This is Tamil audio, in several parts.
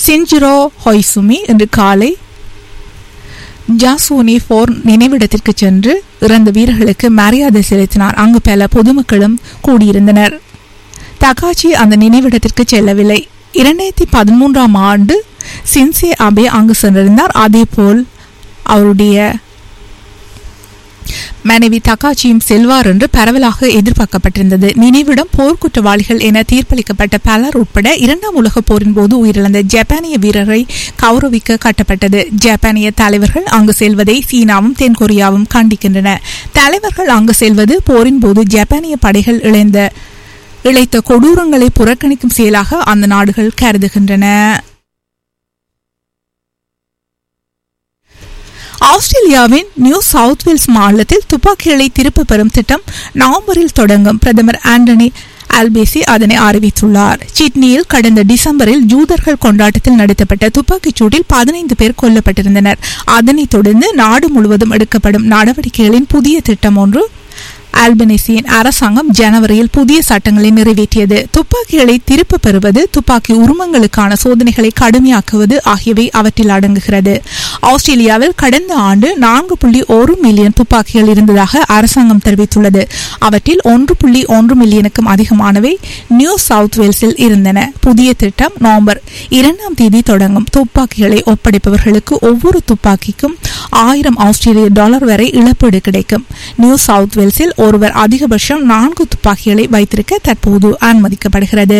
சிஞ்சிரோ ஹொய்சுமி இன்று காலை ஜாசோனி போர் நினைவிடத்திற்கு சென்று இறந்த வீரர்களுக்கு மரியாதை செலுத்தினார் அங்கு பல பொதுமக்களும் கூடியிருந்தனர் தகாச்சி அந்த நினைவிடத்திற்கு செல்லவில்லை இரண்டாயிரத்தி பதிமூன்றாம் ஆண்டு சின்சே அபே அங்கு சென்றிருந்தார் அதேபோல் அவருடைய மனைவி தக்காச்சியும் செல்வார் என்று பரவலாக எதிர்பார்க்கப்பட்டிருந்தது நினைவிடம் போர்க்குற்றவாளிகள் என தீர்ப்பளிக்கப்பட்ட பலர் உட்பட இரண்டாம் உலகப் போரின் போது உயிரிழந்த ஜப்பானிய வீரரை கௌரவிக்க கட்டப்பட்டது ஜப்பானிய தலைவர்கள் அங்கு செல்வதை சீனாவும் தென்கொரியாவும் கண்டிக்கின்றன தலைவர்கள் அங்கு செல்வது போரின் போது ஜப்பானிய படைகள் இழைந்த இழைத்த கொடூரங்களை புறக்கணிக்கும் செயலாக அந்த நாடுகள் கருதுகின்றன ஆஸ்திரேலியாவின் நியூ சவுத் வேல்ஸ் மாநிலத்தில் துப்பாக்கிகளை திரும்ப பெறும் திட்டம் நவம்பரில் தொடங்கும் பிரதமர் ஆண்டனி அல்பேசி அதனை அறிவித்துள்ளார் சிட்னியில் கடந்த டிசம்பரில் ஜூதர்கள் கொண்டாட்டத்தில் நடத்தப்பட்ட துப்பாக்கிச் சூட்டில் பதினைந்து பேர் கொல்லப்பட்டிருந்தனர் அதனைத் தொடர்ந்து நாடு முழுவதும் எடுக்கப்படும் நடவடிக்கைகளின் புதிய திட்டம் ஒன்று ஆல்பனேசியின் அரசாங்கம் ஜனவரியில் புதிய சட்டங்களை நிறைவேற்றியது துப்பாக்கிகளை திருப்ப பெறுவது துப்பாக்கி உரிமங்களுக்கான சோதனைகளை கடுமையாக்குவது ஆகியவை அவற்றில் அடங்குகிறது ஆஸ்திரேலியாவில் கடந்த ஆண்டு நான்கு புள்ளி ஒரு மில்லியன் துப்பாக்கிகள் இருந்ததாக அரசாங்கம் தெரிவித்துள்ளது அவற்றில் ஒன்று புள்ளி ஒன்று மில்லியனுக்கும் அதிகமானவை நியூ சவுத் வேல்ஸில் இருந்தன புதிய திட்டம் நவம்பர் இரண்டாம் தேதி தொடங்கும் துப்பாக்கிகளை ஒப்படைப்பவர்களுக்கு ஒவ்வொரு துப்பாக்கிக்கும் ஆயிரம் ஆஸ்திரேலிய டாலர் வரை இழப்பீடு கிடைக்கும் நியூ சவுத் வேல்ஸில் ஒருவர் அதிகபட்சம் நான்கு துப்பாக்கிகளை வைத்திருக்க தற்போது அனுமதிக்கப்படுகிறது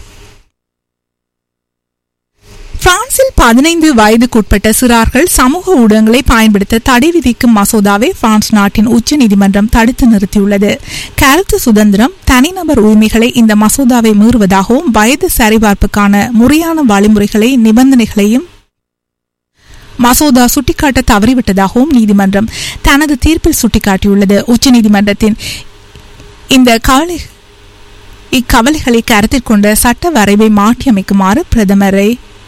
பிரான்சில் பதினைந்து வயதுக்குட்பட்ட சிறார்கள் சமூக ஊடகங்களை பயன்படுத்த தடை விதிக்கும் மசோதாவை பிரான்ஸ் நாட்டின் உச்ச நீதிமன்றம் தடுத்து நிறுத்தியுள்ளது கருத்து சுதந்திரம் தனிநபர் உரிமைகளை இந்த மசோதாவை மீறுவதாகவும் வயது சரிபார்ப்புக்கான முறையான வழிமுறைகளை நிபந்தனைகளையும் மசோதா சுட்டிக்காட்ட தவறிவிட்டதாகவும் நீதிமன்றம் தனது தீர்ப்பில் சுட்டிக்காட்டியுள்ளது உச்சநீதிமன்றத்தின் இந்த கவலை இக்கவலைகளை கருத்தில் கொண்ட சட்ட வரைவை மாற்றியமைக்குமாறு பிரதமரை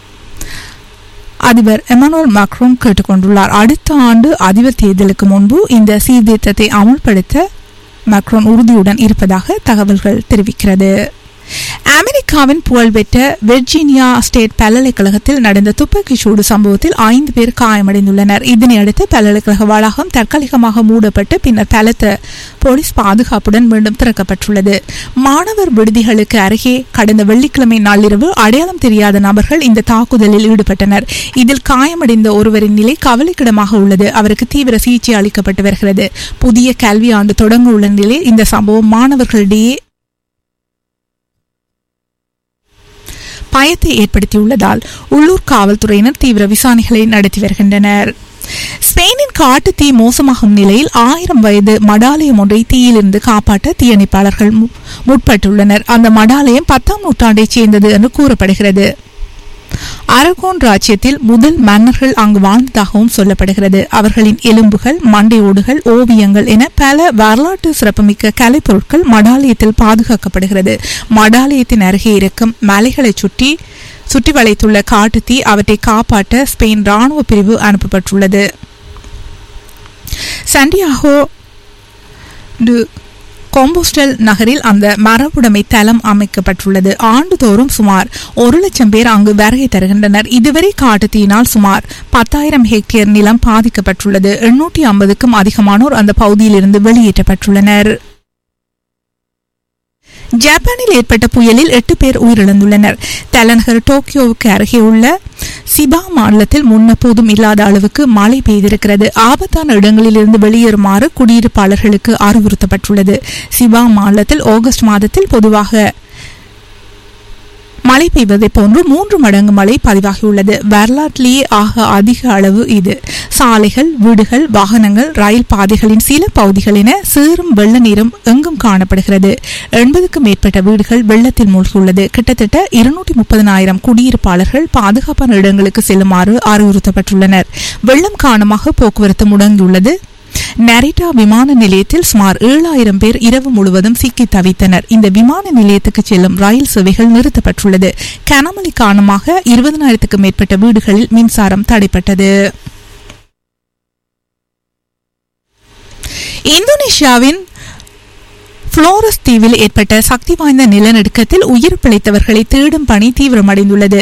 அதிபர் எமனுவல் மக்ரோன் கேட்டுக்கொண்டுள்ளார் அடுத்த ஆண்டு அதிபர் தேர்தலுக்கு முன்பு இந்த சீர்திருத்தத்தை அமுல்படுத்த மக்ரோன் உறுதியுடன் இருப்பதாக தகவல்கள் தெரிவிக்கிறது அமெரிக்காவின் புகழ்பெற்ற வெர்ஜீனியா ஸ்டேட் பல்கலைக்கழகத்தில் நடந்த துப்பாக்கிச் சூடு சம்பவத்தில் ஐந்து பேர் காயமடைந்துள்ளனர் இதனையடுத்து பல்கலைக்கழக வளாகம் தற்காலிகமாக மூடப்பட்டு பின்னர் பலத்த போலீஸ் பாதுகாப்புடன் மீண்டும் திறக்கப்பட்டுள்ளது மாணவர் விடுதிகளுக்கு அருகே கடந்த வெள்ளிக்கிழமை நள்ளிரவு அடையாளம் தெரியாத நபர்கள் இந்த தாக்குதலில் ஈடுபட்டனர் இதில் காயமடைந்த ஒருவரின் நிலை கவலைக்கிடமாக உள்ளது அவருக்கு தீவிர சிகிச்சை அளிக்கப்பட்டு வருகிறது புதிய கல்வி ஆண்டு தொடங்க உள்ள நிலையில் இந்த சம்பவம் மாணவர்களிடையே பயத்தை ஏற்படுத்தியுள்ளதால் உள்ளூர் காவல்துறையினர் தீவிர விசாரணைகளை நடத்தி வருகின்றனர் ஸ்பெயினின் காட்டு தீ மோசமாகும் நிலையில் ஆயிரம் வயது மடாலயம் ஒன்றை தீயிலிருந்து காப்பாற்ற தீயணைப்பாளர்கள் முற்பட்டுள்ளனர் அந்த மடாலயம் பத்தாம் நூற்றாண்டைச் சேர்ந்தது என்று கூறப்படுகிறது அரகோன் ராஜ்யத்தில் முதல் மன்னர்கள் அங்கு வாழ்ந்ததாகவும் சொல்லப்படுகிறது அவர்களின் எலும்புகள் மண்டையோடுகள் ஓவியங்கள் என பல வரலாற்று சிறப்புமிக்க கலைப்பொருட்கள் மடாலயத்தில் பாதுகாக்கப்படுகிறது மடாலயத்தின் அருகே இருக்கும் மலைகளை சுற்றி சுற்றி வளைத்துள்ள காட்டுத்தீ அவற்றை காப்பாற்ற ஸ்பெயின் ராணுவ பிரிவு அனுப்பப்பட்டுள்ளது சண்டியாகோ கோம்போஸ்டல் நகரில் அந்த மரபுடைமை தளம் அமைக்கப்பட்டுள்ளது ஆண்டுதோறும் சுமார் ஒரு லட்சம் பேர் அங்கு வருகை தருகின்றனர் இதுவரை காட்டுத்தீயினால் சுமார் பத்தாயிரம் ஹெக்டேர் நிலம் பாதிக்கப்பட்டுள்ளது எண்ணூற்றி ஐம்பதுக்கும் அதிகமானோர் அந்த பகுதியிலிருந்து வெளியேற்றப்பட்டுள்ளனர் ஜப்பானில் ஏற்பட்ட புயலில் எட்டு பேர் உயிரிழந்துள்ளனர் தலைநகர் டோக்கியோவுக்கு அருகே உள்ள சிபா மாநிலத்தில் முன்னெப்போதும் இல்லாத அளவுக்கு மழை பெய்திருக்கிறது ஆபத்தான இடங்களிலிருந்து வெளியேறுமாறு குடியிருப்பாளர்களுக்கு அறிவுறுத்தப்பட்டுள்ளது சிபா மாநிலத்தில் ஆகஸ்ட் மாதத்தில் பொதுவாக மழை பெய்வதை போன்று மூன்று மடங்கு மழை பதிவாகியுள்ளது வரலாற்றிலேயே ஆக அதிக அளவு இது சாலைகள் வீடுகள் வாகனங்கள் ரயில் பாதைகளின் சில பகுதிகள் என சீரும் வெள்ள நீரும் எங்கும் காணப்படுகிறது எண்பதுக்கும் மேற்பட்ட வீடுகள் வெள்ளத்தில் மூழ்கியுள்ளது கிட்டத்தட்ட இருநூற்றி முப்பதனாயிரம் குடியிருப்பாளர்கள் பாதுகாப்பான இடங்களுக்கு செல்லுமாறு அறிவுறுத்தப்பட்டுள்ளனர் வெள்ளம் காரணமாக போக்குவரத்து முடங்கியுள்ளது நரிட்டா விமான நிலையத்தில் சுமார் ஏழாயிரம் பேர் இரவு முழுவதும் சிக்கி தவித்தனர் இந்த விமான நிலையத்துக்கு செல்லும் ரயில் சேவைகள் நிறுத்தப்பட்டுள்ளது கனமழை காரணமாக இருபதனாயிரத்துக்கும் மேற்பட்ட வீடுகளில் மின்சாரம் தடைப்பட்டது இந்தோனேஷியாவின் புளோரஸ் தீவில் ஏற்பட்ட சக்தி வாய்ந்த நிலநடுக்கத்தில் உயிர் பிழைத்தவர்களை தேடும் பணி தீவிரமடைந்துள்ளது